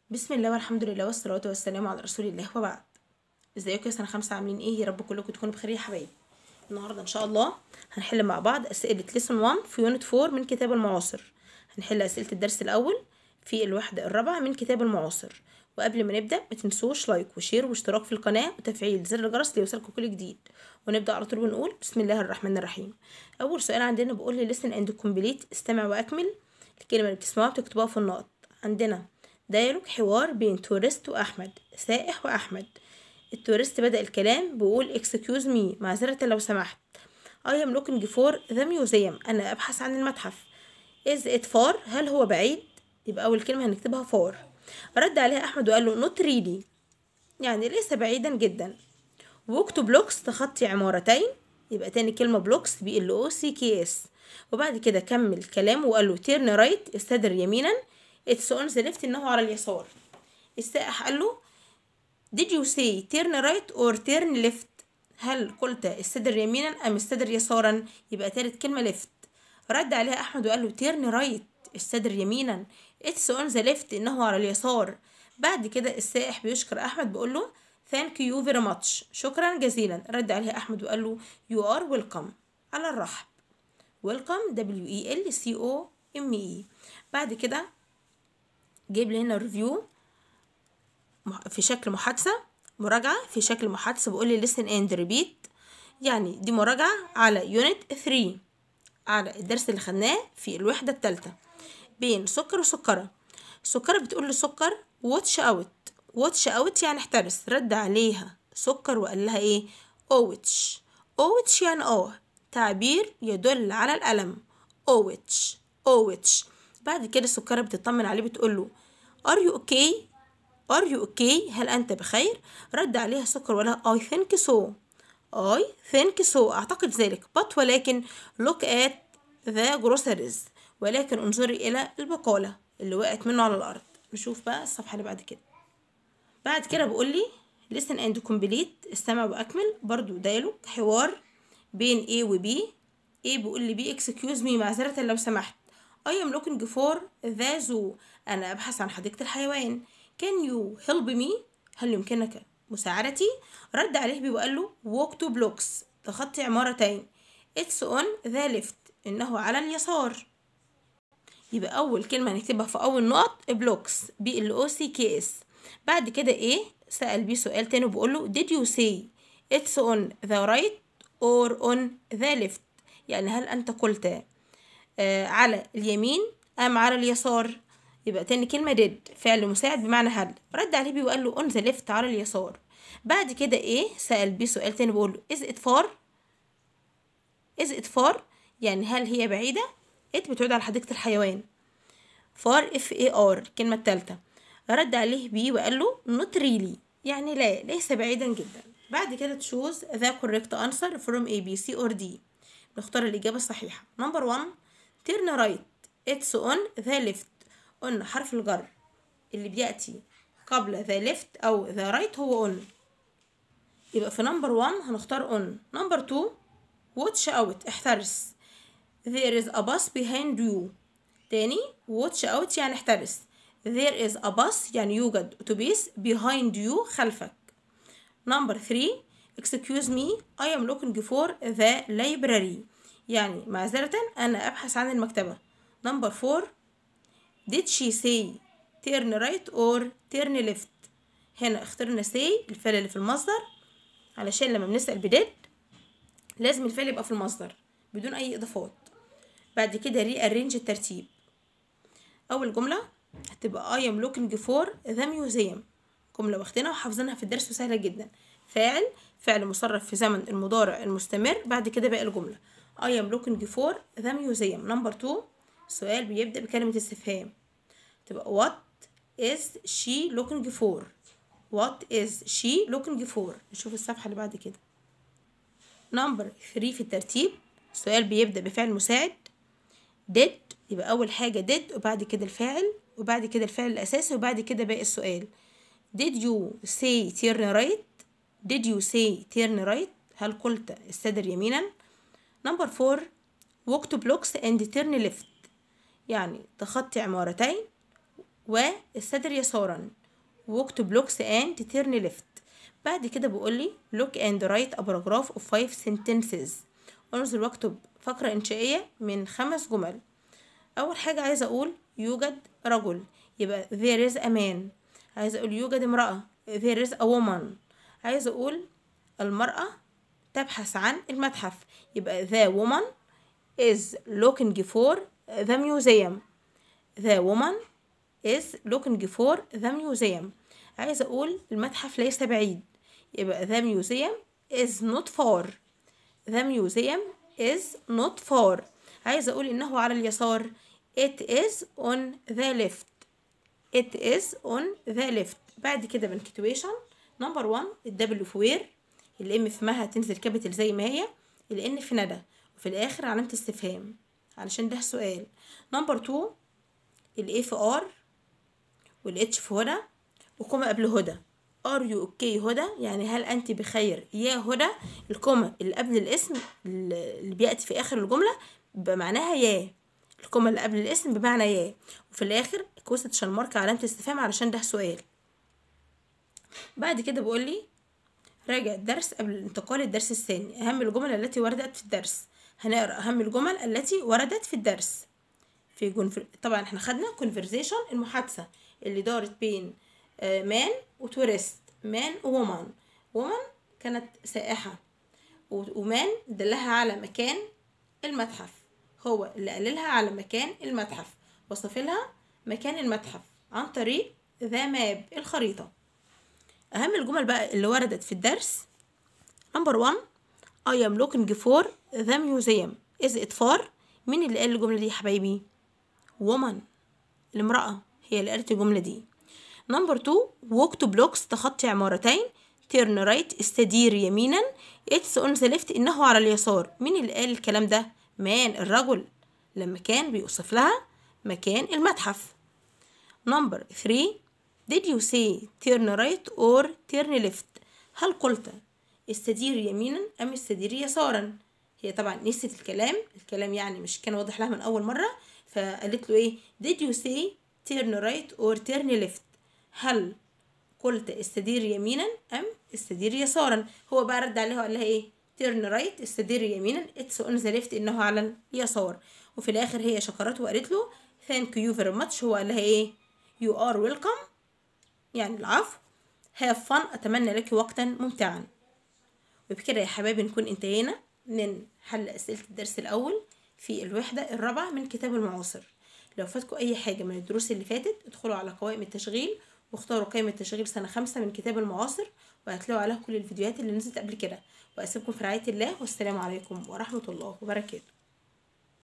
بسم الله والحمد لله والصلاة والسلام على رسول الله وبعد ازيكم يا سنة خمسة عاملين ايه يا رب كلكم تكونوا بخير يا حبايبي النهاردة ان شاء الله هنحل مع بعض اسئلة ليسون 1 في يونت 4 من كتاب المعاصر هنحل اسئلة الدرس الاول في الوحدة الرابعة من كتاب المعاصر وقبل ما نبدأ ما تنسوش لايك وشير واشتراك في القناة وتفعيل زر الجرس ليوصلكم كل جديد ونبدأ على طول بنقول بسم الله الرحمن الرحيم أول سؤال عندنا بيقول لي listen and complete استمع وأكمل الكلمة اللي بتسمعوها بتكتبوها في النقط عندنا دايلوج حوار بين تورست وأحمد سائح وأحمد التورست بدأ الكلام بيقول excuse me معذرة لو سمحت I am looking for the museum أنا أبحث عن المتحف is it far هل هو بعيد يبقى أول كلمة هنكتبها far رد عليها أحمد وقال له not really يعني ليس بعيدا جدا walk to blocks تخطي عمارتين يبقى تاني كلمة blocks ب ال o c k s وبعد كده كمل كلامه وقال له turn right استدر يمينا it's on the left إنه على اليسار السائح قال له did you say turn right or turn left هل قلت استدر يمينا أم استدر يسارا يبقى تالت كلمة left رد عليها أحمد وقال له turn right استدر يمينا it's on the left إنه على اليسار بعد كده السائح بيشكر أحمد بيقول له thank you very much شكرا جزيلا رد عليها أحمد وقال له you are welcome على الرحب welcome W E L C O M E بعد كده جايب لي هنا ريفيو في شكل محادثة مراجعة في شكل محادثة بيقول لي listen and repeat يعني دي مراجعة على يونت 3 على الدرس اللي خدناه في الوحدة التالتة بين سكر وسكرة سكرة بتقول لسكر واتش اوت واتش اوت يعني احترس رد عليها سكر وقال لها ايه اوتش اوتش يعني اه تعبير يدل على الألم اوتش اوتش بعد كده سكرة بتطمن عليه بتقول له are you okay are you okay هل أنت بخير رد عليها سكر ولا I think so I think so أعتقد ذلك but ولكن look at the groceries ولكن انظري إلى البقالة اللي وقعت منه على الأرض نشوف بقى الصفحة اللي بعد كده بعد كده بيقول لي listen and complete استمع وأكمل برضو ديالوج حوار بين A و B A بيقول لي B excuse me معذرة لو سمحت I am looking for the zoo أنا أبحث عن حديقة الحيوان Can you help me هل يمكنك مساعدتي رد عليه بي وقال له walk to blocks تخطي عمارتين It's on the left إنه على اليسار يبقى أول كلمة هنكتبها في أول نقط بلوكس بي ال او سي كي اس بعد كده إيه سأل بيه سؤال تاني وبقول له did you say it's on the right or on the left يعني هل أنت قلت آه على اليمين أم على اليسار يبقى تاني كلمة did فعل مساعد بمعنى هل رد عليه بيه وقال له on the left على اليسار بعد كده إيه سأل بيه سؤال تاني بقول له is it far is it far يعني هل هي بعيدة it بتعود على حديقة الحيوان far f a r الكلمة التالتة رد عليه بيه وقال له not really يعني لا ليس بعيدا جدا بعد كده choose the correct answer from A B C or D نختار الإجابة الصحيحة number one turn right it's on the left قلنا حرف الجر اللي بيأتي قبل the left أو the right هو on يبقى في number one هنختار on number two watch out احترس there is a bus behind you تاني watch out يعني احترس there is a bus يعني يوجد أتوبيس behind you خلفك number three excuse me I am looking for the library يعني معذرة أنا أبحث عن المكتبة number four did she say turn right or turn left هنا اخترنا say الفعل اللي في المصدر علشان لما بنسأل بديد لازم الفعل يبقى في المصدر بدون أي إضافات بعد كده rearrange الترتيب أول جملة هتبقى I am looking for the museum جملة واخدينها وحافظينها في الدرس وسهلة جدا فاعل فعل مصرف في زمن المضارع المستمر بعد كده باقي الجملة I am looking for the museum number two السؤال بيبدأ بكلمة استفهام تبقى what is she looking for what is she looking for نشوف الصفحة اللي بعد كده number three في الترتيب السؤال بيبدأ بفعل مساعد did يبقى أول حاجة did وبعد كده الفاعل وبعد كده الفعل الأساسي وبعد كده باقي السؤال did you say turn right did you say turn right هل قلت استدر يمينا number four walk to blocks and turn left يعني تخطي عمارتين والصدر يسارا walk to blocks and turn left بعد كده بيقول لي look and write a paragraph of five sentences انظر واكتب فقرة إنشائية من خمس جمل أول حاجة عايزة أقول يوجد رجل يبقى there is a man عايزة أقول يوجد امرأة there is a woman عايزة أقول المرأة تبحث عن المتحف يبقى the woman is looking for the museum the woman is looking for the museum عايزة أقول المتحف ليس بعيد يبقى the museum is not far the museum is not far عايزة أقول إنه على اليسار it is on the left it is on the left بعد كده بنكتويشن نمبر 1 الدبليو في وير الام في مها تنزل كابيتال زي ما هي الان في ندى وفي الاخر علامة استفهام علشان ده سؤال نمبر 2 الاي في ار والاتش في هدى وكوما قبل هدى ار يو اوكي هدى يعني هل انت بخير يا هدى الكوما اللي قبل الاسم اللي بياتي في اخر الجمله بيبقى معناها يا الكوما اللي قبل الاسم بمعنى يا وفي الاخر كوستشن مارك علامه استفهام علشان ده سؤال بعد كده بيقول لي راجع الدرس قبل الانتقال للدرس الثاني اهم الجمل التي وردت في الدرس هنقرا اهم الجمل التي وردت في الدرس في جنفر... طبعا احنا خدنا conversation المحادثه اللي دارت بين مان وتورست مان وومان وومان كانت سائحة ومان دلها على مكان المتحف هو اللي قاللها على مكان المتحف وصف لها مكان المتحف عن طريق ذا ماب الخريطة أهم الجمل بقى اللي وردت في الدرس نمبر 1 I am looking for the museum is it far مين اللي قال الجملة دي يا حبايبي woman المرأة هي اللي قالت الجملة دي نمبر 2 walk to blocks تخطي عمارتين turn right استدير يمينا it's on the left إنه على اليسار مين اللي قال الكلام ده مان الرجل لما كان بيوصف لها مكان المتحف نمبر 3 did you say turn right or turn left هل قلت استدير يمينا أم استدير يسارا هي طبعا نسيت الكلام الكلام يعني مش كان واضح لها من أول مرة فقالت له إيه did you say turn right or turn left هل قلت استدير يمينا أم استدير يسارا هو بقى رد عليها وقال لها إيه turn right استدير يمينا it's on the left إنه على اليسار وفي الآخر هي شكرته وقالت له thank you very much هو قال لها إيه you are welcome يعني العفو have fun أتمنى لك وقتا ممتعا وبكده يا حبايبي نكون انتهينا من حل أسئلة الدرس الأول في الوحدة الرابعة من كتاب المعاصر لو فاتكم أي حاجة من الدروس اللي فاتت ادخلوا على قوائم التشغيل واختاروا قائمة تشغيل سنة خمسة من كتاب المعاصر وهتلاقوا عليها كل الفيديوهات اللي نزلت قبل كده وأسيبكم في رعاية الله والسلام عليكم ورحمة الله وبركاته